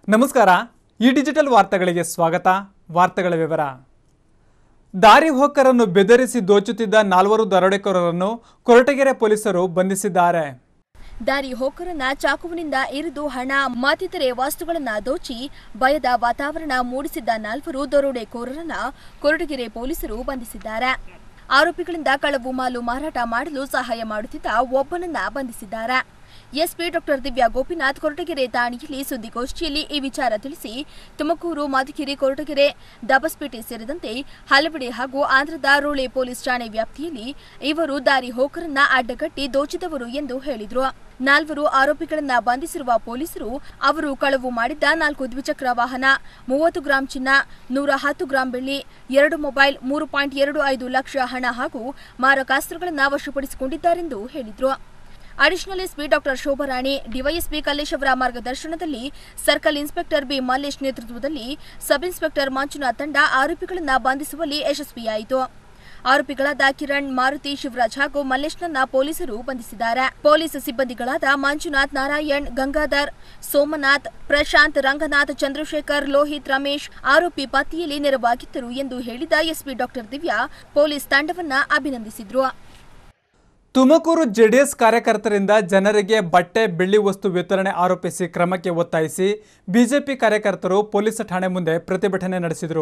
ನಮಸ್ಕಾರ ಈ ಡಿಜಿಟಲ್ ವಾರ್ತೆಗಳಿಗೆ ಸ್ವಾಗತ ವಾರ್ತೆಗಳ ವಿವರ ದಾರಿ ಹೋಕರನ್ನು ಬೆದರಿಸಿ ದೋಚುತ್ತಿದ್ದ ನಾಲ್ವರು ದರೋಡೆಕೋರರನ್ನು ಕೊರಟಗೆರೆ ಪೊಲೀಸರು ಬಂಧಿಸಿದ್ದಾರೆ ದಾರಿ ಹೋಕರನ್ನ ಚಾಕುವಿನಿಂದ ಇರಿದು ಹಣ ಮತ್ತಿತರೆ ವಸ್ತುಗಳನ್ನ ದೋಚಿ ಭಯದ ವಾತಾವರಣ ಮೂಡಿಸಿದ್ದ ನಾಲ್ವರು ದರೋಡೆಕೋರರನ್ನ ಕೊರಟಗೆರೆ ಪೊಲೀಸರು ಬಂಧಿಸಿದ್ದಾರೆ ಆರೋಪಿಗಳಿಂದ ಕಳವು ಮಾಲು ಮಾರಾಟ ಮಾಡಲು ಸಹಾಯ ಮಾಡುತ್ತಿದ್ದ ಒಬ್ಬನನ್ನ ಬಂಧಿಸಿದ್ದಾರೆ ಎಸ್ಪಿ ಡಾಕ್ಟರ್ ದಿವ್ಯಾ ಗೋಪಿನಾಥ್ ಕೊರಟಗೆರೆ ಠಾಣೆಯಲ್ಲಿ ಸುದ್ದಿಗೋಷ್ಠಿಯಲ್ಲಿ ಈ ವಿಚಾರ ತಿಳಿಸಿ ತುಮಕೂರು ಮಧುಗಿರಿ ಕೊರಟಗೆರೆ ದಬಸ್ಪೇಟೆ ಸೇರಿದಂತೆ ಹಲವೆಡೆ ಹಾಗೂ ಆಂಧ್ರದ ರೋಳೆ ಪೊಲೀಸ್ ಠಾಣೆ ವ್ಯಾಪ್ತಿಯಲ್ಲಿ ಇವರು ದಾರಿ ಹೋಕರನ್ನ ಅಡ್ಡಗಟ್ಟಿ ದೋಚಿದವರು ಎಂದು ಹೇಳಿದ್ರು ನಾಲ್ವರು ಆರೋಪಿಗಳನ್ನ ಬಂಧಿಸಿರುವ ಪೊಲೀಸರು ಅವರು ಕಳವು ಮಾಡಿದ್ದ ನಾಲ್ಕು ದ್ವಿಚಕ್ರ ವಾಹನ ಮೂವತ್ತು ಗ್ರಾಂ ಚಿನ್ನ ನೂರ ಹತ್ತು ಗ್ರಾಂ ಬೆಳ್ಳಿ ಎರಡು ಮೊಬೈಲ್ ಮೂರು ಪಾಯಿಂಟ್ ಎರಡು ಐದು ಲಕ್ಷ ಹಣ ಹಾಗೂ ಮಾರಕಾಸ್ತ್ರಗಳನ್ನು ವಶಪಡಿಸಿಕೊಂಡಿದ್ದಾರೆಂದು ಹೇಳಿದ್ರು additional SP doctor Shobharani DySP Kallesh ಅವರ ಮಾರ್ಗದರ್ಶನದಲ್ಲಿ ಸರ್ಕಲ್ ಇನ್ಸ್ಪೆಕ್ಟರ್ ಬಿ ಮಲ್ಲೇಶ್ ನೇತೃತ್ವದಲ್ಲಿ ಸಬ್ ಇನ್ಸ್ಪೆಕ್ಟರ್ ಮಂಜುನಾಥ್ ತಂಡ ಆರೋಪಿಗಳನ್ನ ಬಂಧಿಸುವಲ್ಲಿ ಯಶಸ್ವಿಯಾಯಿತು ಆರೋಪಿಗಳಾದ ಕಿರಣ್ ಮಾರುತಿ ಶಿವರಾಜ್ ಹಾಗೂ ಮಲ್ಲೇಶ್ನನ್ನ ಪೊಲೀಸರು ಬಂಧಿಸಿದ್ದಾರೆ ಪೊಲೀಸ್ ಸಿಬ್ಬಂದಿಗಳಾದ ಮಂಜುನಾಥ್ ನಾರಾಯಣ್ ಗಂಗಾಧರ್ ಸೋಮನಾಥ್ ಪ್ರಶಾಂತ್ ರಂಗನಾಥ್ ಚಂದ್ರಶೇಖರ್ ಲೋಹಿತ್ ರಮೇಶ್ ಆರೋಪಿ ಪತ್ತೆಯಲ್ಲಿ ನೆರವಾಗಿದ್ದರು ಎಂದು ಹೇಳಿದ ಎಸ್ಪಿ ಡಾಕ್ಟರ್ ದಿವ್ಯಾ ಪೊಲೀಸ್ ತಂಡವನ್ನ ಅಭಿನಂದಿಸಿದ್ರು ತುಮಕೂರು ಜೆಡಿಎಸ್ ಕಾರ್ಯಕರ್ತರಿಂದ ಜನರಿಗೆ ಬಟ್ಟೆ ಬೆಳ್ಳಿ ವಸ್ತು ವಿತರಣೆ ಆರೋಪಿಸಿ ಕ್ರಮಕ್ಕೆ ಒತ್ತಾಯಿಸಿ ಬಿಜೆಪಿ ಕಾರ್ಯಕರ್ತರು ಪೊಲೀಸ್ ಠಾಣೆ ಮುಂದೆ ಪ್ರತಿಭಟನೆ ನಡೆಸಿದರು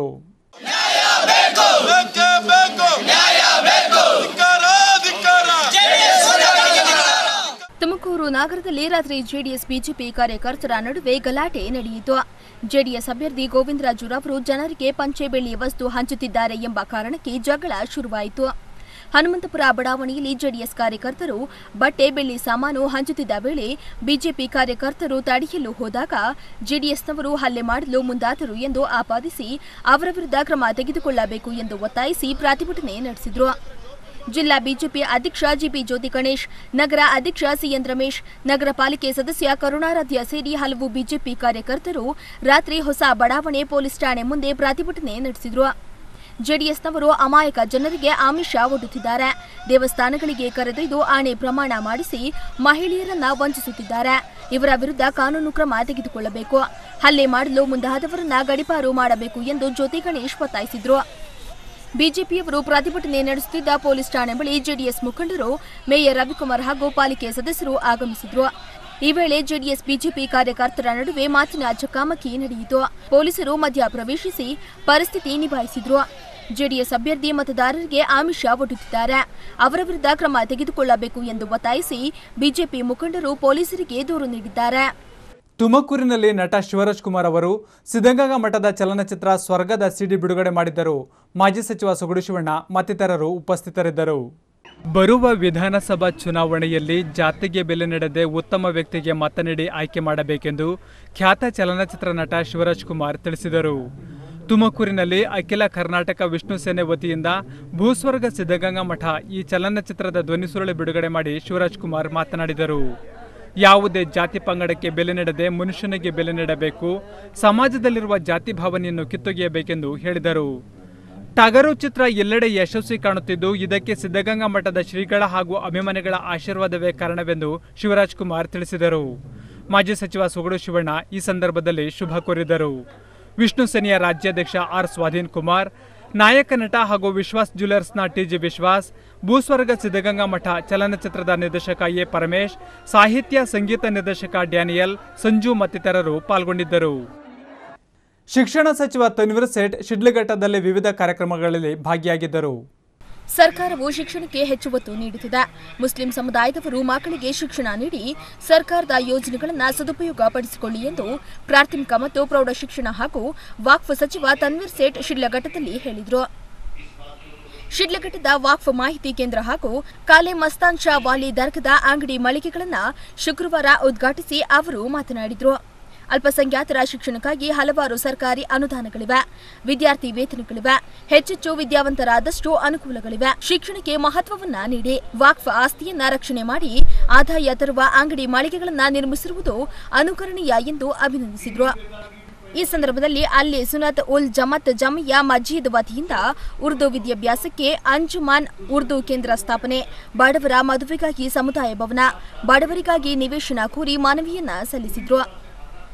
ಬೇಕೇ ಬೇಕು ನ್ಯಾಯ ಬೇಕು ಧಿಕ್ಕಾರ ಧಿಕ್ಕಾರ ತುಮಕೂರು ನಗರದಲ್ಲಿ ರಾತ್ರಿ ಜೆಡಿಎಸ್ ಬಿಜೆಪಿ ಕಾರ್ಯಕರ್ತರ ನಡುವೆ ಗಲಾಟೆ ನಡೆಯಿತು ಜೆಡಿಎಸ್ ಅಭ್ಯರ್ಥಿ ಗೋವಿಂದರಾಜುರವರು ಜನರಿಗೆ ಪಂಚೆ ಬೆಳ್ಳಿ ವಸ್ತು ಹಂಚುತ್ತಿದ್ದಾರೆ ಎಂಬ ಕಾರಣಕ್ಕೆ ಜಗಳ ಶುರುವಾಯಿತು ಹನುಮಂತಪುರ ಬಡಾವಣೆಯಲ್ಲಿ ಜೆಡಿಎಸ್ ಕಾರ್ಯಕರ್ತರು ಬಟ್ಟೆ ಬೆಳ್ಳಿ ಸಾಮಾನು ಹಂಚುತ್ತಿದ್ದ ವೇಳೆ ಬಿಜೆಪಿ ಕಾರ್ಯಕರ್ತರು ತಡೆಯಲು ಹೋದಾಗ ಜೆಡಿಎಸ್ನವರು ಹಲ್ಲೆ ಮಾಡಲು ಮುಂದಾದರು ಎಂದು ಆಪಾದಿಸಿ ಅವರ ವಿರುದ್ಧ ಕ್ರಮ ತೆಗೆದುಕೊಳ್ಳಬೇಕು ಎಂದು ಒತ್ತಾಯಿಸಿ ಪ್ರತಿಭಟನೆ ನಡೆಸಿದರು ಜಿಲ್ಲಾ ಬಿಜೆಪಿ ಅಧ್ಯಕ್ಷ ಜಿಪಿ ಜ್ಯೋತಿ ಗಣೇಶ್ ನಗರ ಅಧ್ಯಕ್ಷ ಸಿಎನ್ ರಮೇಶ್ ನಗರ ಪಾಲಿಕೆ ಸದಸ್ಯ ಕರುಣಾರಾಧ್ಯ ಸೇರಿ ಹಲವು ಬಿಜೆಪಿ ಕಾರ್ಯಕರ್ತರು ರಾತ್ರಿ ಹೊಸ ಬಡಾವಣೆ ಪೊಲೀಸ್ ಠಾಣೆ ಮುಂದೆ ಪ್ರತಿಭಟನೆ ನಡೆಸಿದರು ಜೆಡಿಎಸ್ನವರು ಅಮಾಯಕ ಜನರಿಗೆ ಆಮಿಷ ಒಡ್ಡುತ್ತಿದ್ದಾರೆ ದೇವಸ್ಥಾನಗಳಿಗೆ ಕರೆದೊಯ್ದು ಆಣೆ ಪ್ರಮಾಣ ಮಾಡಿಸಿ ಮಹಿಳೆಯರನ್ನ ವಂಚಿಸುತ್ತಿದ್ದಾರೆ ಇವರ ವಿರುದ್ಧ ಕಾನೂನು ಕ್ರಮ ತೆಗೆದುಕೊಳ್ಳಬೇಕು ಹಲ್ಲೆ ಮಾಡಲು ಮುಂದಾದವರನ್ನ ಗಡಿಪಾರು ಮಾಡಬೇಕು ಎಂದು ಜ್ಯೋತಿ ಗಣೇಶ್ ಒತ್ತಾಯಿಸಿದ್ರು ಬಿಜೆಪಿಯವರು ಪ್ರತಿಭಟನೆ ನಡೆಸುತ್ತಿದ್ದ ಪೊಲೀಸ್ ಠಾಣೆ ಬಳಿ ಜೆಡಿಎಸ್ ಮುಖಂಡರು ಮೇಯರ್ ರವಿಕುಮಾರ್ ಹಾಗೂ ಪಾಲಿಕೆ ಸದಸ್ಯರು ಆಗಮಿಸಿದ್ರು ಈ ವೇಳೆ ಜೆಡಿಎಸ್ ಬಿಜೆಪಿ ಕಾರ್ಯಕರ್ತರ ನಡುವೆ ಮಾತಿನ ಚಕಾಮಕಿ ನಡೆಯಿತು ಪೊಲೀಸರು ಮಧ್ಯ ಪ್ರವೇಶಿಸಿ ಪರಿಸ್ಥಿತಿ ನಿಭಾಯಿಸಿದ್ರು ಜೆಡಿಎಸ್ ಅಭ್ಯರ್ಥಿ ಮತದಾರರಿಗೆ ಆಮಿಷ ಒಡ್ಡುತ್ತಿದ್ದಾರೆ ಅವರ ವಿರುದ್ಧ ಕ್ರಮ ತೆಗೆದುಕೊಳ್ಳಬೇಕು ಎಂದು ಒತ್ತಾಯಿಸಿ ಬಿಜೆಪಿ ಮುಖಂಡರು ಪೊಲೀಸರಿಗೆ ದೂರು ನೀಡಿದ್ದಾರೆ ತುಮಕೂರಿನಲ್ಲಿ ನಟ ಶಿವರಾಜ್ ಕುಮಾರ್ ಅವರು ಸಿದ್ಧಗಂಗಾ ಮಠದ ಚಲನಚಿತ್ರ ಸ್ವರ್ಗದ ಸಿಡಿ ಬಿಡುಗಡೆ ಮಾಡಿದ್ದರು ಮಾಜಿ ಸಚಿವ ಸೊಗಡು ಶಿವಣ್ಣ ಮತ್ತಿತರರು ಉಪಸ್ಥಿತರಿದ್ದರು ಬರುವ ವಿಧಾನಸಭಾ ಚುನಾವಣೆಯಲ್ಲಿ ಜಾತಿಗೆ ಬೆಲೆ ನೀಡದೆ ಉತ್ತಮ ವ್ಯಕ್ತಿಗೆ ಮತ ನೀಡಿ ಆಯ್ಕೆ ಮಾಡಬೇಕೆಂದು ಖ್ಯಾತ ಚಲನಚಿತ್ರ ನಟ ಶಿವರಾಜ್ ಕುಮಾರ್ ತಿಳಿಸಿದರು ತುಮಕೂರಿನಲ್ಲಿ ಅಖಿಲ ಕರ್ನಾಟಕ ವಿಷ್ಣು ಸೇನೆ ವತಿಯಿಂದ ಭೂಸ್ವರ್ಗ ಸಿದ್ಧಗಂಗಾ ಮಠ ಈ ಚಲನಚಿತ್ರದ ಧ್ವನಿಸುರುಳಿ ಬಿಡುಗಡೆ ಮಾಡಿ ಶಿವರಾಜ್ ಕುಮಾರ್ ಮಾತನಾಡಿದರು ಯಾವುದೇ ಜಾತಿ ಪಂಗಡಕ್ಕೆ ಬೆಲೆ ನೀಡದೆ ಮನುಷ್ಯನಿಗೆ ಬೆಲೆ ನೀಡಬೇಕು ಸಮಾಜದಲ್ಲಿರುವ ಜಾತಿ ಭಾವನೆಯನ್ನು ಕಿತ್ತೊಗೆಯಬೇಕೆಂದು ಹೇಳಿದರು ಟಗರು ಚಿತ್ರ ಎಲ್ಲೆಡೆ ಯಶಸ್ವಿ ಕಾಣುತ್ತಿದ್ದು ಇದಕ್ಕೆ ಸಿದ್ಧಗಂಗಾ ಮಠದ ಶ್ರೀಗಳ ಹಾಗೂ ಅಭಿಮಾನಿಗಳ ಆಶೀರ್ವಾದವೇ ಕಾರಣವೆಂದು ಶಿವರಾಜ್ ಕುಮಾರ್ ತಿಳಿಸಿದರು ಮಾಜಿ ಸಚಿವ ಸೊಗಡು ಶಿವಣ್ಣ ಈ ಸಂದರ್ಭದಲ್ಲಿ ಶುಭ ಕೋರಿದರು ವಿಷ್ಣು ಸೇನೆಯ ರಾಜ್ಯಾಧ್ಯಕ್ಷ ಆರ್ ಸ್ವಾಧೀನ್ ಕುಮಾರ್ ನಾಯಕ ನಟ ಹಾಗೂ ವಿಶ್ವಾಸ್ ಜ್ಯುವೆಲರ್ಸ್ನ ಟಿಜಿ ವಿಶ್ವಾಸ್ ಭೂಸ್ವರ್ಗ ಸಿದ್ಧಗಂಗಾ ಮಠ ಚಲನಚಿತ್ರದ ನಿರ್ದೇಶಕ ಎ ಪರಮೇಶ್ ಸಾಹಿತ್ಯ ಸಂಗೀತ ನಿರ್ದೇಶಕ ಡ್ಯಾನಿಯಲ್ ಸಂಜು ಮತ್ತಿತರರು ಪಾಲ್ಗೊಂಡಿದ್ದರು ಶಿಕ್ಷಣ ಸಚಿವ ತನ್ವೀರ್ ಸೇಠ್ ಶಿಡ್ಲಘಟ್ಟದಲ್ಲಿ ವಿವಿಧ ಕಾರ್ಯಕ್ರಮಗಳಲ್ಲಿ ಭಾಗಿಯಾಗಿದ್ದರು ಸರ್ಕಾರವು ಶಿಕ್ಷಣಕ್ಕೆ ಹೆಚ್ಚು ಒತ್ತು ನೀಡುತ್ತಿದೆ ಮುಸ್ಲಿಂ ಸಮುದಾಯದವರು ಮಕ್ಕಳಿಗೆ ಶಿಕ್ಷಣ ನೀಡಿ ಸರ್ಕಾರದ ಯೋಜನೆಗಳನ್ನು ಸದುಪಯೋಗ ಪಡಿಸಿಕೊಳ್ಳಿ ಎಂದು ಪ್ರಾಥಮಿಕ ಮತ್ತು ಪ್ರೌಢ ಶಿಕ್ಷಣ ಹಾಗೂ ವಾಕ್ಫ್ ಸಚಿವ ತನ್ವೀರ್ ಸೇಠ್ ಶಿಡ್ಲಘಟ್ಟದಲ್ಲಿ ಹೇಳಿದರು ಶಿಡ್ಲಘಟ್ಟದ ವಾಕ್ಫ್ ಮಾಹಿತಿ ಕೇಂದ್ರ ಹಾಗೂ ಕಾಲೆ ಮಸ್ತಾನ್ ಶಾ ವಾಲಿ ದರ್ಗದ ಅಂಗಡಿ ಮಳಿಗೆಗಳನ್ನು ಶುಕ್ರವಾರ ಉದ್ಘಾಟಿಸಿ ಅವರು ಮಾತನಾಡಿದರು ಅಲ್ಪಸಂಖ್ಯಾತರ ಶಿಕ್ಷಣಕ್ಕಾಗಿ ಹಲವಾರು ಸರ್ಕಾರಿ ಅನುದಾನಗಳಿವೆ ವಿದ್ಯಾರ್ಥಿ ವೇತನಗಳಿವೆ ಹೆಚ್ಚೆಚ್ಚು ವಿದ್ಯಾವಂತರಾದಷ್ಟು ಅನುಕೂಲಗಳಿವೆ ಶಿಕ್ಷಣಕ್ಕೆ ಮಹತ್ವವನ್ನ ನೀಡಿ ವಾಕ್ಫ್ ಆಸ್ತಿಯನ್ನ ರಕ್ಷಣೆ ಮಾಡಿ ಆದಾಯ ತರುವ ಅಂಗಡಿ ಮಳಿಗೆಗಳನ್ನ ನಿರ್ಮಿಸಿರುವುದು ಅನುಕರಣೀಯ ಎಂದು ಅಭಿನಂದಿಸಿದರು ಈ ಸಂದರ್ಭದಲ್ಲಿ ಅಲ್ಲಿ ಸುನತ್ ಉಲ್ ಜಮತ್ ಜಮಿಯ ಮಜೀದ್ ವತಿಯಿಂದ ಉರ್ದು ವಿದ್ಯಾಭ್ಯಾಸಕ್ಕೆ ಅಂಜುಮಾನ್ ಉರ್ದು ಕೇಂದ್ರ ಸ್ಥಾಪನೆ ಬಡವರ ಮದುವೆಗಾಗಿ ಸಮುದಾಯ ಭವನ ಬಡವರಿಗಾಗಿ ನಿವೇಶನ ಕೋರಿ ಮನವಿಯನ್ನ ಸಲ್ಲಿಸಿದ್ರು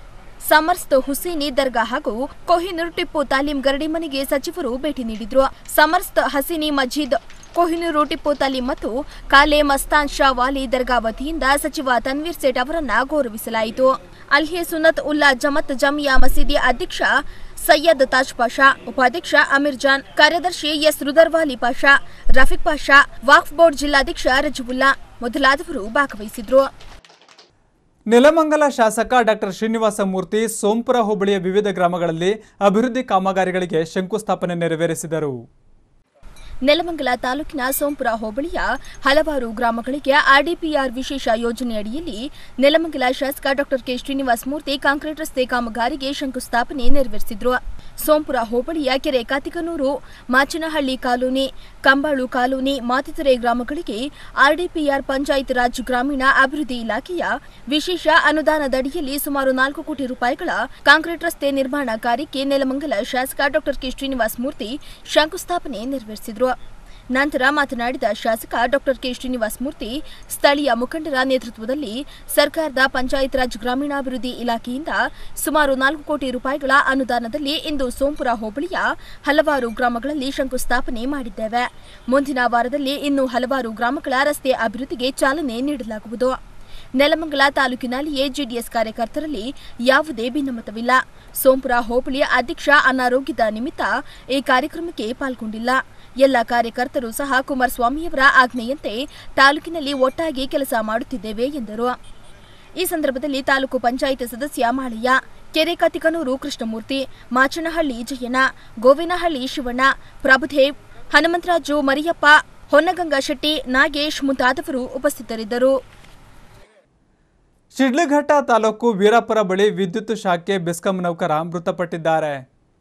ಸಮರ್ಸ್ತ್ ಹುಸೇನಿ ದರ್ಗಾ ಹಾಗೂ ಕೊಹಿನೂರ್ ಟಿಪ್ಪು ತಾಲೀಂ ಗರಡಿ ಮನೆಗೆ ಸಚಿವರು ಭೇಟಿ ನೀಡಿದ್ರು ಸಮರ್ಸ್ತ್ ಹಸೀನಿ ಮಜೀದ್ ಕೊಹಿನೂರು ಟಿಪ್ಪು ತಾಲೀಂ ಮತ್ತು ಕಾಲೆ ಮಸ್ತಾನ್ ಶಾ ವಾಲಿ ದರ್ಗಾ ವತಿಯಿಂದ ಸಚಿವ ತನ್ವೀರ್ ಸೇಠ್ ಅವರನ್ನ ಗೌರವಿಸಲಾಯಿತು ಅಲ್ಹೆ ಸುನತ್ ಉಲ್ಲಾ ಜಮತ್ ಜಮಿಯಾ ಮಸೀದಿ ಅಧ್ಯಕ್ಷ ಸೈಯದ್ ತಾಜ್ ಪಾಷಾ ಉಪಾಧ್ಯಕ್ಷ ಅಮೀರ್ ಜಾನ್ ಕಾರ್ಯದರ್ಶಿ ಎಸ್ ರುದರ್ವಾಲಿ ಪಾಷಾ ರಫೀಕ್ ಪಾಷಾ ವಾಕ್ಫ್ ಬೋರ್ಡ್ ಜಿಲ್ಲಾಧ್ಯಕ್ಷ ರಜಬುಲ್ಲಾ ಮೊದಲಾದವರು ಭಾಗವಹಿಸಿದ್ರು ನೆಲಮಂಗಲ ಶಾಸಕ ಡಾಕ್ಟರ್ ಶ್ರೀನಿವಾಸ ಮೂರ್ತಿ ಸೋಂಪುರ ಹೋಬಳಿಯ ವಿವಿಧ ಗ್ರಾಮಗಳಲ್ಲಿ ಅಭಿವೃದ್ಧಿ ಕಾಮಗಾರಿಗಳಿಗೆ ಶಂಕುಸ್ಥಾಪನೆ ನೆರವೇರಿಸಿದರು ನೆಲಮಂಗಲ ತಾಲೂಕಿನ ಸೋಂಪುರ ಹೋಬಳಿಯ ಹಲವಾರು ಗ್ರಾಮಗಳಿಗೆ ಆರ್ಡಿಪಿಆರ್ ವಿಶೇಷ ಯೋಜನೆಯಡಿಯಲ್ಲಿ ನೆಲಮಂಗಲ ಶಾಸಕ doctor K Srinivasa Murthy concrete ರಸ್ತೆ ಕಾಮಗಾರಿಗೆ ಶಂಕುಸ್ಥಾಪನೆ ನೆರವೇರಿಸಿದ್ರು ಸೋಂಪುರ ಹೋಬಳಿಯ ಕೆರೆ ಕಾತಿಕನೂರು ಮಾಚನಹಳ್ಳಿ ಕಾಲೋನಿ ಕಂಬಾಳು ಕಾಲೋನಿ ಮಾತಿತರೆ ಗ್ರಾಮಗಳಿಗೆ ಆರ್ಡಿಪಿಆರ್ ಪಂಚಾಯತ್ ರಾಜ್ ಗ್ರಾಮೀಣ ಅಭಿವೃದ್ಧಿ ಇಲಾಖೆಯ ವಿಶೇಷ ಅನುದಾನದಡಿಯಲ್ಲಿ ಸುಮಾರು ನಾಲ್ಕು ಕೋಟಿ ರೂಪಾಯಿಗಳ ಕಾಂಕ್ರೀಟ್ ರಸ್ತೆ ನಿರ್ಮಾಣ ಕಾರ್ಯಕ್ಕೆ ನೆಲಮಂಗಲ ಶಾಸಕ ಡಾಕ್ಟರ್ ಕೆ ಶ್ರೀನಿವಾಸ ಮೂರ್ತಿ ಶಂಕುಸ್ಥಾಪನೆ ನೆರವೇರಿಸಿದರು ನಂತರ ಮಾತನಾಡಿದ ಶಾಸಕ ಡಾಕ್ಟರ್ ಕೆ ಶ್ರೀನಿವಾಸ ಮೂರ್ತಿ ಸ್ಥಳೀಯ ಮುಖಂಡರ ನೇತೃತ್ವದಲ್ಲಿ ಸರ್ಕಾರದ ಪಂಚಾಯತ್ ರಾಜ್ ಗ್ರಾಮೀಣಾಭಿವೃದ್ಧಿ ಇಲಾಖೆಯಿಂದ ಸುಮಾರು ನಾಲ್ಕು ಕೋಟಿ ರೂಪಾಯಿಗಳ ಅನುದಾನದಲ್ಲಿ ಇಂದು ಸೋಂಪುರ ಹೋಬಳಿಯ ಹಲವಾರು ಗ್ರಾಮಗಳಲ್ಲಿ ಶಂಕುಸ್ಥಾಪನೆ ಮಾಡಿದ್ದೇವೆ ಮುಂದಿನ ವಾರದಲ್ಲಿ ಇನ್ನೂ ಹಲವಾರು ಗ್ರಾಮಗಳ ರಸ್ತೆ ಅಭಿವೃದ್ಧಿಗೆ ಚಾಲನೆ ನೀಡಲಾಗುವುದು ನೆಲಮಂಗಲ ತಾಲೂಕಿನಲ್ಲಿಯೇ ಜೆಡಿಎಸ್ ಕಾರ್ಯಕರ್ತರಲ್ಲಿ ಯಾವುದೇ ಭಿನ್ನಮತವಿಲ್ಲ ಸೋಂಪುರ ಹೋಬಳಿ ಅಧ್ಯಕ್ಷ ಅನಾರೋಗ್ಯದ ನಿಮಿತ್ತ ಈ ಕಾರ್ಯಕ್ರಮಕ್ಕೆ ಪಾಲ್ಗೊಂಡಿಲ್ಲ ಎಲ್ಲ ಕಾರ್ಯಕರ್ತರು ಸಹ ಕುಮಾರಸ್ವಾಮಿಯವರ ಆಜ್ಞೆಯಂತೆ ತಾಲೂಕಿನಲ್ಲಿ ಒಟ್ಟಾಗಿ ಕೆಲಸ ಮಾಡುತ್ತಿದ್ದೇವೆ ಎಂದರು ಈ ಸಂದರ್ಭದಲ್ಲಿ ತಾಲೂಕು ಪಂಚಾಯಿತಿ ಸದಸ್ಯ ಮಾಳಯ್ಯ ಕೆರೆ ಕತಿಕನೂರು ಕೃಷ್ಣಮೂರ್ತಿ ಮಾಚನಹಳ್ಳಿ ಜಯಣ್ಣ ಗೋವಿನಹಳ್ಳಿ ಶಿವಣ್ಣ ಪ್ರಭುದೇವ್ ಹನುಮಂತರಾಜು ಮರಿಯಪ್ಪ ಹೊನ್ನಗಂಗಾ ಶೆಟ್ಟಿ ನಾಗೇಶ್ ಮುಂತಾದವರು ಉಪಸ್ಥಿತರಿದ್ದರು ಶಿಡ್ಲಘಟ್ಟ ತಾಲೂಕು ವೀರಾಪುರ ಬಳಿ ವಿದ್ಯುತ್ ಶಾಖೆ ಬೆಸ್ಕಾಂ ನೌಕರ ಮೃತಪಟ್ಟಿದ್ದಾರೆ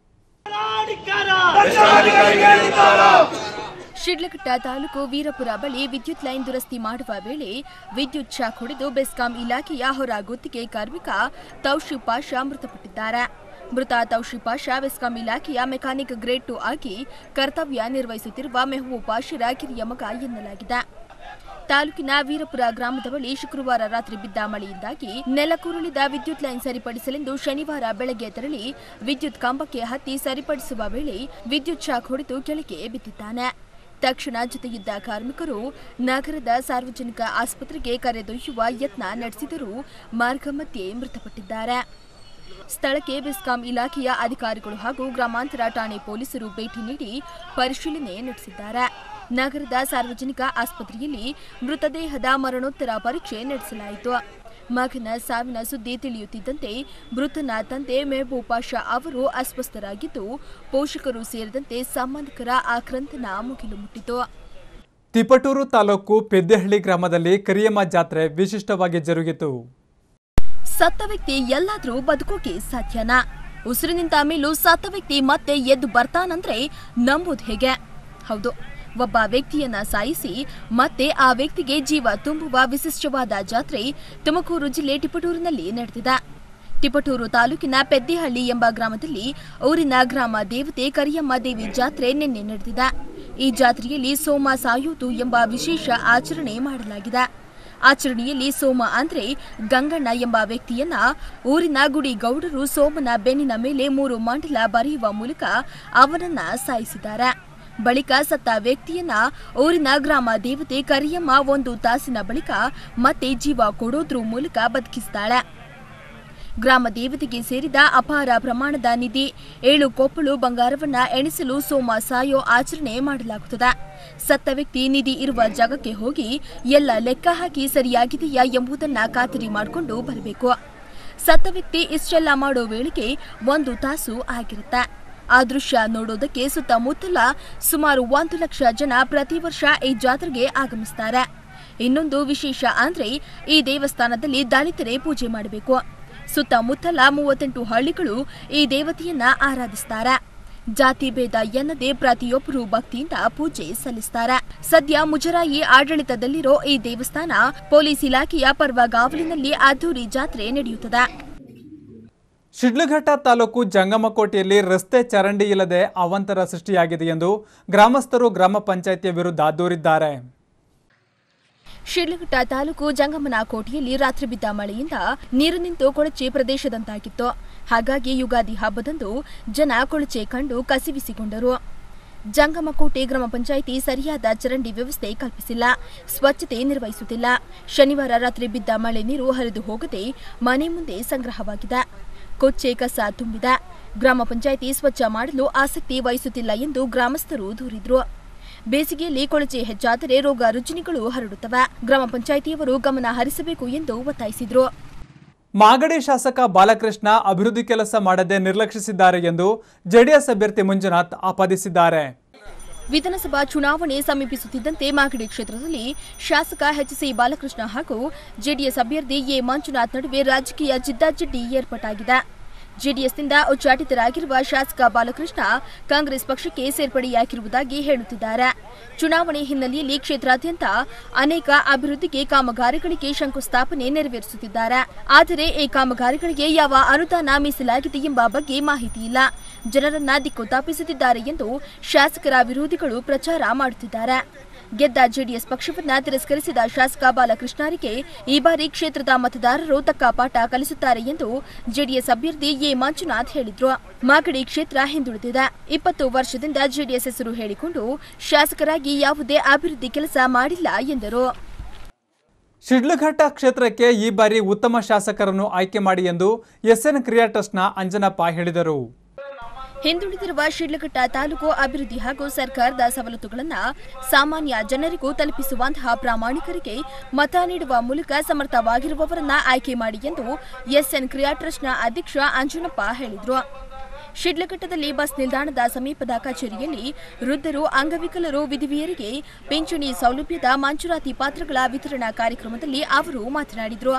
ಶಿಡ್ಲಘಟ್ಟ ತಾಲೂಕು ವೀರಪುರ ಬಳಿ ವಿದ್ಯುತ್ ಲೈನ್ ದುರಸ್ತಿ ಮಾಡುವ ವೇಳೆ ವಿದ್ಯುತ್ ಶಾಕ್ ಹೊಡೆದು ಬೆಸ್ಕಾಂ ಇಲಾಖೆಯ ಹೊರ ಗುತ್ತಿಗೆ ಕಾರ್ಮಿಕ ತೌಶಿಫ್ ಪಾಷಾ ಮೃತಪಟ್ಟಿದ್ದಾರೆ ಮೃತ ತೌಶಿಫ್ ಪಾಷಾ ಬೆಸ್ಕಾಂ ಇಲಾಖೆಯ ಮೆಕ್ಯಾನಿಕ್ ಗ್ರೇಡ್ ಟು ಆಗಿ ಕರ್ತವ್ಯ ನಿರ್ವಹಿಸುತ್ತಿರುವ ಮೆಹಬೂಬ್ ಪಾಷಿರ ಕಿರಿಯ ಮಗ ಎನ್ನಲಾಗಿದೆ ತಾಲೂಕಿನ ವೀರಪುರ ಗ್ರಾಮದ ಬಳಿ ಶುಕ್ರವಾರ ರಾತ್ರಿ ಬಿದ್ದ ಮಳೆಯಿಂದಾಗಿ ನೆಲಕುರುಳಿದ ವಿದ್ಯುತ್ ಲೈನ್ ಸರಿಪಡಿಸಲೆಂದು ಶನಿವಾರ ಬೆಳಗ್ಗೆ ತೆರಳಿ ವಿದ್ಯುತ್ ಕಂಬಕ್ಕೆ ಹತ್ತಿ ಸರಿಪಡಿಸುವ ವೇಳೆ ವಿದ್ಯುತ್ ಶಾಕ್ ಹೊಡೆದು ಕೆಳಗೆ ಬಿದ್ದಿದ್ದಾನೆ ತಕ್ಷಣ ಜೊತೆಗಿದ್ದ ಕಾರ್ಮಿಕರು ನಗರದ ಸಾರ್ವಜನಿಕ ಆಸ್ಪತ್ರೆಗೆ ಕರೆದೊಯ್ಯುವ ಯತ್ನ ನಡೆಸಿದರೂ ಮಾರ್ಗ ಮಧ್ಯೆ ಮೃತಪಟ್ಟಿದ್ದಾರೆ ಸ್ಥಳಕ್ಕೆ ಬೆಸ್ಕಾಂ ಇಲಾಖೆಯ ಅಧಿಕಾರಿಗಳು ಹಾಗೂ ಗ್ರಾಮಾಂತರ ಠಾಣೆ ಪೊಲೀಸರು ಭೇಟಿ ನೀಡಿ ಪರಿಶೀಲನೆ ನಡೆಸಿದ್ದಾರೆ ನಗರದ ಸಾರ್ವಜನಿಕ ಆಸ್ಪತ್ರೆಯಲ್ಲಿ ಮೃತದೇಹದ ಮರಣೋತ್ತರ ಪರೀಕ್ಷೆ ನಡೆಸಲಾಯಿತು ಮಗನ ಸಾವಿನ ಸುದ್ದಿ ತಿಳಿಯುತ್ತಿದ್ದಂತೆ ಮೃತನ ತಂದೆ ಮೆಹಬೂಬ್ ಪಾಷಾ ಅವರು ಅಸ್ವಸ್ಥರಾಗಿದ್ದು ಪೋಷಕರು ಸೇರಿದಂತೆ ಸಂಬಂಧಿಕರ ಆಕ್ರಂದನ ಮುಗಿಲು ಮುಟ್ಟಿತು ತಿಪಟೂರು ತಾಲೂಕು ಪೆದ್ದೆಹಳ್ಳಿ ಗ್ರಾಮದಲ್ಲಿ ಕರಿಯಮ್ಮ ಜಾತ್ರೆ ವಿಶಿಷ್ಟವಾಗಿ ಜರುಗಿತು ಸತ್ತ ವ್ಯಕ್ತಿ ಎಲ್ಲಾದ್ರೂ ಬದುಕೋಕೆ ಸಾಧ್ಯನಾ ಉಸಿರು ನಿಂತ ಮೇಲೂ ಸತ್ತ ವ್ಯಕ್ತಿ ಮತ್ತೆ ಎದ್ದು ಬರ್ತಾನಂದ್ರೆ ನಂಬುದು ಹೇಗೆ ಹೌದು ಒಬ್ಬ ವ್ಯಕ್ತಿಯನ್ನ ಸಾಯಿಸಿ ಮತ್ತೆ ಆ ವ್ಯಕ್ತಿಗೆ ಜೀವ ತುಂಬುವ ವಿಶಿಷ್ಟವಾದ ಜಾತ್ರೆ ತುಮಕೂರು ಜಿಲ್ಲೆ ಟಿಪಟೂರಿನಲ್ಲಿ ನಡೆದಿದೆ ಟಿಪಟೂರು ತಾಲೂಕಿನ ಪೆದ್ದಿಹಳ್ಳಿ ಎಂಬ ಗ್ರಾಮದಲ್ಲಿ ಊರಿನ ಗ್ರಾಮ ದೇವತೆ ಕರಿಯಮ್ಮ ದೇವಿ ಜಾತ್ರೆ ನಿನ್ನೆ ನಡೆದಿದೆ ಈ ಜಾತ್ರೆಯಲ್ಲಿ ಸೋಮ ಸಾಯೋದು ಎಂಬ ವಿಶೇಷ ಆಚರಣೆ ಮಾಡಲಾಗಿದೆ ಆಚರಣೆಯಲ್ಲಿ ಸೋಮ ಅಂದ್ರೆ ಗಂಗಣ್ಣ ಎಂಬ ವ್ಯಕ್ತಿಯನ್ನ ಊರಿನ ಗುಡಿ ಗೌಡರು ಸೋಮನ ಬೆನ್ನಿನ ಮೇಲೆ ಮೂರು ಮಂಡಲ ಬರೆಯುವ ಮೂಲಕ ಅವನನ್ನ ಸಾಯಿಸಿದ್ದಾರೆ ಬಳಿಕ ಸತ್ತ ವ್ಯಕ್ತಿಯನ್ನ ಊರಿನ ಗ್ರಾಮ ದೇವತೆ ಕರಿಯಮ್ಮ ಒಂದು ತಾಸಿನ ಬಳಿಕ ಮತ್ತೆ ಜೀವ ಕೊಡೋದ್ರ ಮೂಲಕ ಬದುಕಿಸ್ತಾಳೆ ಗ್ರಾಮ ದೇವತೆಗೆ ಸೇರಿದ ಅಪಾರ ಪ್ರಮಾಣದ ನಿಧಿ ಏಳು ಕೊಪ್ಪಳು ಬಂಗಾರವನ್ನ ಎಣಿಸಲು ಸೋಮ ಸಾಯೋ ಆಚರಣೆ ಮಾಡಲಾಗುತ್ತದೆ ಸತ್ತ ವ್ಯಕ್ತಿ ನಿಧಿ ಇರುವ ಜಾಗಕ್ಕೆ ಹೋಗಿ ಎಲ್ಲ ಲೆಕ್ಕ ಹಾಕಿ ಸರಿಯಾಗಿದೆಯಾ ಎಂಬುದನ್ನ ಖಾತರಿ ಮಾಡಿಕೊಂಡು ಬರಬೇಕು ಸತ್ತ ವ್ಯಕ್ತಿ ಇಷ್ಟೆಲ್ಲ ಮಾಡೋ ವೇಳೆಗೆ ಒಂದು ತಾಸು ಆಗಿರುತ್ತೆ ಆ ದೃಶ್ಯ ನೋಡೋದಕ್ಕೆ ಸುತ್ತಮುತ್ತಲ ಸುಮಾರು ಒಂದು ಲಕ್ಷ ಜನ ಪ್ರತಿ ವರ್ಷ ಈ ಜಾತ್ರೆಗೆ ಆಗಮಿಸ್ತಾರೆ ಇನ್ನೊಂದು ವಿಶೇಷ ಅಂದ್ರೆ ಈ ದೇವಸ್ಥಾನದಲ್ಲಿ ದಲಿತರೇ ಪೂಜೆ ಮಾಡಬೇಕು ಸುತ್ತಮುತ್ತಲ ಮೂವತ್ತೆಂಟು ಹಳ್ಳಿಗಳು ಈ ದೇವತೆಯನ್ನ ಆರಾಧಿಸ್ತಾರೆ ಜಾತಿ ಭೇದ ಎನ್ನದೆ ಪ್ರತಿಯೊಬ್ಬರು ಭಕ್ತಿಯಿಂದ ಪೂಜೆ ಸಲ್ಲಿಸ್ತಾರೆ ಸದ್ಯ ಮುಜರಾಯಿ ಆಡಳಿತದಲ್ಲಿರೋ ಈ ದೇವಸ್ಥಾನ ಪೊಲೀಸ್ ಇಲಾಖೆಯ ಪರ್ವಗಾವಲಿನಲ್ಲಿ ಅದ್ದೂರಿ ಜಾತ್ರೆ ನಡೆಯುತ್ತದೆ ಶಿಡ್ಲಘಟ್ಟ ತಾಲೂಕು ಜಂಗಮಕೋಟೆಯಲ್ಲಿ ರಸ್ತೆ ಚರಂಡಿ ಇಲ್ಲದೆ ಅವಾಂತರ ಸೃಷ್ಟಿಯಾಗಿದೆ ಎಂದು ಗ್ರಾಮಸ್ಥರು ಗ್ರಾಮ ಪಂಚಾಯಿತಿಯ ವಿರುದ್ಧ ದೂರಿದ್ದಾರೆ ಶಿಡ್ಲಘಟ್ಟ ತಾಲೂಕು ಜಂಗಮನ ಕೋಟೆಯಲ್ಲಿ ರಾತ್ರಿ ಬಿದ್ದ ಮಳೆಯಿಂದ ನೀರು ನಿಂತು ಕೊಳಚೆ ಪ್ರದೇಶದಂತಾಗಿತ್ತು ಹಾಗಾಗಿ ಯುಗಾದಿ ಹಬ್ಬದಂದು ಜನ ಕೊಳಚೆ ಕಂಡು ಕಸಿವಿಸಿಕೊಂಡರು ಜಂಗಮಕೋಟೆ ಗ್ರಾಮ ಪಂಚಾಯಿತಿ ಸರಿಯಾದ ಚರಂಡಿ ವ್ಯವಸ್ಥೆ ಕಲ್ಪಿಸಿಲ್ಲ ಸ್ವಚ್ಛತೆ ನಿರ್ವಹಿಸುತ್ತಿಲ್ಲ ಶನಿವಾರ ರಾತ್ರಿ ಬಿದ್ದ ಮಳೆ ನೀರು ಹರಿದು ಹೋಗದೆ ಮನೆ ಮುಂದೆ ಸಂಗ್ರಹವಾಗಿದೆ ಕೊಚ್ಚೆ ಕಸ ತುಂಬಿದೆ ಗ್ರಾಮ ಪಂಚಾಯಿತಿ ಸ್ವಚ್ಛ ಮಾಡಲು ಆಸಕ್ತಿ ವಹಿಸುತ್ತಿಲ್ಲ ಎಂದು ಗ್ರಾಮಸ್ಥರು ದೂರಿದ್ರು ಬೇಸಿಗೆಯಲ್ಲಿ ಕೊಳಚೆ ಹೆಚ್ಚಾದರೆ ರೋಗ ರುಜಿನಿಗಳು ಹರಡುತ್ತವೆ ಗ್ರಾಮ ಪಂಚಾಯಿತಿಯವರು ಗಮನ ಹರಿಸಬೇಕು ಎಂದು ಒತ್ತಾಯಿಸಿದ್ರು ಮಾಗಡಿ ಶಾಸಕ ಬಾಲಕೃಷ್ಣ ಅಭಿವೃದ್ಧಿ ಕೆಲಸ ಮಾಡದೆ ನಿರ್ಲಕ್ಷಿಸಿದ್ದಾರೆ ಎಂದು ಜೆಡಿಎಸ್ ಅಭ್ಯರ್ಥಿ ಮಂಜುನಾಥ್ ಆಪಾದಿಸಿದ್ದಾರೆ ವಿಧಾನಸಭಾ ಚುನಾವಣೆ ಸಮೀಪಿಸುತ್ತಿದ್ದಂತೆ ಮಾಗಡಿ ಕ್ಷೇತ್ರದಲ್ಲಿ ಶಾಸಕ ಎಚ್ಸಿ ಬಾಲಕೃಷ್ಣ ಹಾಗೂ ಜೆಡಿಎಸ್ ಅಭ್ಯರ್ಥಿ ಎ ಮಂಜುನಾಥ್ ನಡುವೆ ರಾಜಕೀಯ ಜಿದ್ದಾಜಿಡ್ಡಿ ಏರ್ಪಟ್ಟಾಗಿದೆ ಜೆಡಿಎಸ್ನಿಂದ ಉಚ್ಚಾಟಿತರಾಗಿರುವ ಶಾಸಕ ಬಾಲಕೃಷ್ಣ ಕಾಂಗ್ರೆಸ್ ಪಕ್ಷಕ್ಕೆ ಸೇರ್ಪಡೆಯಾಗಿರುವುದಾಗಿ ಹೇಳುತ್ತಿದ್ದಾರೆ ಚುನಾವಣೆ ಹಿನ್ನೆಲೆಯಲ್ಲಿ ಕ್ಷೇತ್ರಾದ್ಯಂತ ಅನೇಕ ಅಭಿವೃದ್ಧಿಗೆ ಕಾಮಗಾರಿಗಳಿಗೆ ಶಂಕುಸ್ಥಾಪನೆ ನೆರವೇರಿಸುತ್ತಿದ್ದಾರೆ ಆದರೆ ಈ ಕಾಮಗಾರಿಗಳಿಗೆ ಯಾವ ಅನುದಾನ ಮೀಸಲಾಗಿದೆ ಎಂಬ ಬಗ್ಗೆ ಮಾಹಿತಿ ಇಲ್ಲ ಜನರನ್ನ ದಿಕ್ಕು ತಪ್ಪಿಸುತ್ತಿದ್ದಾರೆ ಎಂದು ಶಾಸಕರ ವಿರೋಧಿಗಳು ಪ್ರಚಾರ ಮಾಡುತ್ತಿದ್ದಾರೆ ಗೆದ್ದ ಜೆಡಿಎಸ್ ಪಕ್ಷವನ್ನ ತಿರಸ್ಕರಿಸಿದ ಶಾಸಕ ಬಾಲಕೃಷ್ಣರಿಗೆ ಈ ಬಾರಿ ಕ್ಷೇತ್ರದ ಮತದಾರರು ತಕ್ಕ ಪಾಠ ಕಲಿಸುತ್ತಾರೆ ಎಂದು ಜೆಡಿಎಸ್ ಅಭ್ಯರ್ಥಿ ಎ ಮಂಜುನಾಥ್ ಹೇಳಿದ್ರು ಮಾಗಡಿ ಕ್ಷೇತ್ರ ಹಿಂದುಳಿದಿದೆ ಇಪ್ಪತ್ತು ವರ್ಷದಿಂದ ಜೆಡಿಎಸ್ ಹೆಸರು ಹೇಳಿಕೊಂಡು ಶಾಸಕರಾಗಿ ಯಾವುದೇ ಅಭಿವೃದ್ಧಿ ಕೆಲಸ ಮಾಡಿಲ್ಲ ಎಂದರು ಶಿಡ್ಲಘಟ್ಟ ಕ್ಷೇತ್ರಕ್ಕೆ ಈ ಬಾರಿ ಉತ್ತಮ ಶಾಸಕರನ್ನು ಆಯ್ಕೆ ಮಾಡಿ ಎಂದು ಎಸ್ಎನ್ ಕ್ರಿಯಾ ಟ್ರಸ್ಟ್ನ ಅಂಜನಪ್ಪ ಹೇಳಿದರು ಹಿಂದುಳಿದಿರುವ ಶಿಡ್ಲಘಟ್ಟ ತಾಲೂಕು ಅಭಿವೃದ್ಧಿ ಹಾಗೂ ಸರ್ಕಾರದ ಸವಲತ್ತುಗಳನ್ನು ಸಾಮಾನ್ಯ ಜನರಿಗೂ ತಲುಪಿಸುವಂತಹ ಪ್ರಾಮಾಣಿಕರಿಗೆ ಮತ ನೀಡುವ ಮೂಲಕ ಸಮರ್ಥವಾಗಿರುವವರನ್ನ ಆಯ್ಕೆ ಮಾಡಿ ಎಂದು ಎಸ್ಎನ್ ಕ್ರಿಯಾ ಟ್ರಸ್ಟ್ನ ಅಧ್ಯಕ್ಷ ಅಂಜನಪ್ಪ ಹೇಳಿದರು ಶಿಡ್ಲಘಟ್ಟದಲ್ಲಿ ಬಸ್ ನಿಲ್ದಾಣದ ಸಮೀಪದ ಕಚೇರಿಯಲ್ಲಿ ವೃದ್ಧರು ಅಂಗವಿಕಲರು ವಿಧವೆಯರಿಗೆ ಪಿಂಚಣಿ ಸೌಲಭ್ಯದ ಮಂಜೂರಾತಿ ಪಾತ್ರಗಳ ವಿತರಣಾ ಕಾರ್ಯಕ್ರಮದಲ್ಲಿ ಅವರು ಮಾತನಾಡಿದರು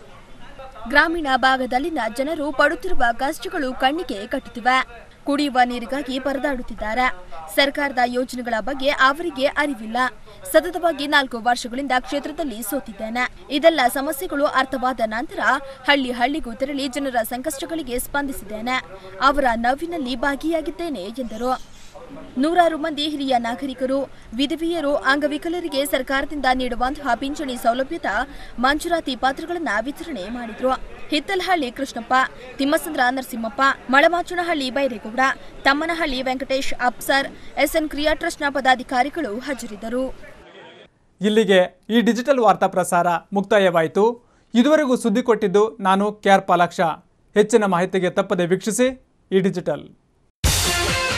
ಗ್ರಾಮೀಣ ಭಾಗದಲ್ಲಿನ ಜನರು ಪಡುತ್ತಿರುವ ಕಷ್ಟಗಳು ಕಣ್ಣಿಗೆ ಕಟ್ಟುತ್ತಿವೆ ಕುಡಿಯುವ ನೀರಿಗಾಗಿ ಪರದಾಡುತ್ತಿದ್ದಾರೆ ಸರ್ಕಾರದ ಯೋಜನೆಗಳ ಬಗ್ಗೆ ಅವರಿಗೆ ಅರಿವಿಲ್ಲ ಸತತವಾಗಿ ನಾಲ್ಕು ವರ್ಷಗಳಿಂದ ಕ್ಷೇತ್ರದಲ್ಲಿ ಸೋತಿದ್ದೇನೆ ಇದೆಲ್ಲ ಸಮಸ್ಯೆಗಳು ಅರ್ಥವಾದ ನಂತರ ಹಳ್ಳಿ ಹಳ್ಳಿಗೂ ತೆರಳಿ ಜನರ ಸಂಕಷ್ಟಗಳಿಗೆ ಸ್ಪಂದಿಸಿದ್ದೇನೆ ಅವರ ನೋವಿನಲ್ಲಿ ಭಾಗಿಯಾಗಿದ್ದೇನೆ ಎಂದರು ನೂರಾರು ಮಂದಿ ಹಿರಿಯ ನಾಗರಿಕರು ವಿಧವೆಯರು ಅಂಗವಿಕಲರಿಗೆ ಸರ್ಕಾರದಿಂದ ನೀಡುವಂತಹ ಪಿಂಚಣಿ ಸೌಲಭ್ಯದ ಮಂಜೂರಾತಿ ಪಾತ್ರಗಳನ್ನು ವಿತರಣೆ ಮಾಡಿದ್ರು ಹಿತ್ತಲಹಳ್ಳಿ ಕೃಷ್ಣಪ್ಪ ತಿಮ್ಮಸಂದ್ರ ನರಸಿಂಹಪ್ಪ ಮಳಮಾಚುನಹಳ್ಳಿ ಬೈರೇಗೌಡ ತಮ್ಮನಹಳ್ಳಿ ವೆಂಕಟೇಶ್ ಅಪ್ಸರ್ ಎಸ್ಎನ್ ಕ್ರಿಯಾ ಟ್ರಸ್ಟ್ನ ಪದಾಧಿಕಾರಿಗಳು ಹಾಜರಿದ್ದರು ಇಲ್ಲಿಗೆ ಈ ಡಿಜಿಟಲ್ ವಾರ್ತಾ ಪ್ರಸಾರ ಮುಕ್ತಾಯವಾಯಿತು ಇದುವರೆಗೂ ಸುದ್ದಿ ಕೊಟ್ಟಿದ್ದು ನಾನು ಕೆಆರ್ ಪಾಲಾಕ್ಷ ಹೆಚ್ಚಿನ ಮಾಹಿತಿಗೆ ತಪ್ಪದೆ ವೀಕ್ಷಿಸಿ ಈ ಡಿಜಿಟಲ್